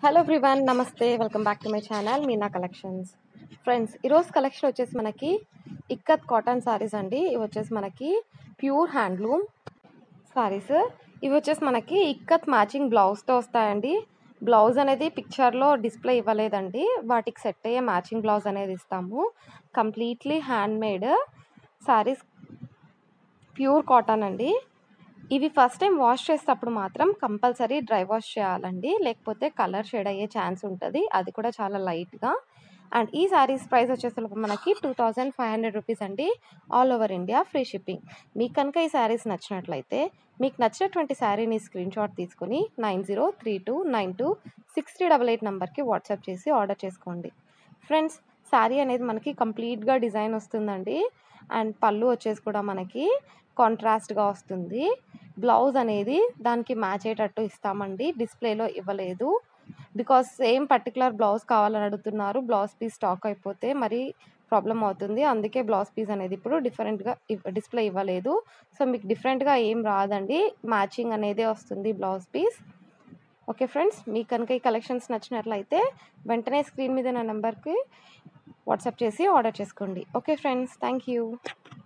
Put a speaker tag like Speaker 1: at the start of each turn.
Speaker 1: hello everyone namaste welcome back to my channel Meena collections friends ఈరోజు collection వచ్చేసి మనకి ikat cotton saris అండి ఇవి వచ్చేసి మనకి ప్యూర్ హ్యాండ్లూమ్ సారీస్ ఇవి వచ్చేసి మనకి ఇక్కత్ మ్యాచింగ్ బ్లౌజ్తో వస్తాయండి బ్లౌజ్ అనేది పిక్చర్లో డిస్ప్లే ఇవ్వలేదండి వాటికి సెట్ అయ్యే మ్యాచింగ్ బ్లౌజ్ అనేది ఇస్తాము completely hand made sarees pure cotton అండి ఇవి ఫస్ట్ టైం వాష్ చేసేటప్పుడు మాత్రం కంపల్సరీ డ్రై వాష్ చేయాలండి లేకపోతే కలర్ షేడ్ అయ్యే ఛాన్స్ ఉంటుంది అది కూడా చాలా లైట్గా అండ్ ఈ శారీస్ ప్రైస్ వచ్చేసరికి మనకి two thousand five hundred rupees అండి all over India free shipping మీకు కనుక ఈ శారీస్ నచ్చినట్లయితే మీకు నచ్చినటువంటి శారీని స్క్రీన్ షాట్ తీసుకుని nine zero three two nine two six three double eight నెంబర్కి వాట్సాప్ చేసి ఆర్డర్ చేసుకోండి ఫ్రెండ్స్ శారీ అనేది మనకి కంప్లీట్గా డిజైన్ వస్తుందండి అండ్ పళ్ళు వచ్చేసి కూడా మనకి కాంట్రాస్ట్గా వస్తుంది బ్లౌజ్ అనేది దానికి మ్యాచ్ అయ్యేటట్టు ఇస్తామండి డిస్ప్లేలో ఇవ్వలేదు బికాస్ సేమ్ పర్టికులర్ బ్లౌజ్ కావాలని అడుగుతున్నారు బ్లౌజ్ పీస్ స్టాక్ అయిపోతే మరి ప్రాబ్లం అవుతుంది అందుకే బ్లౌజ్ పీస్ అనేది ఇప్పుడు డిఫరెంట్గా డిస్ప్లే ఇవ్వలేదు సో మీకు డిఫరెంట్గా ఏం రాదండి మ్యాచింగ్ అనేదే వస్తుంది బ్లౌజ్ పీస్ ఓకే ఫ్రెండ్స్ మీకు కనుక ఈ కలెక్షన్స్ నచ్చినట్లయితే వెంటనే స్క్రీన్ మీద నా నెంబర్కి వాట్సాప్ చేసి ఆర్డర్ చేసుకోండి ఓకే ఫ్రెండ్స్ థ్యాంక్ యూ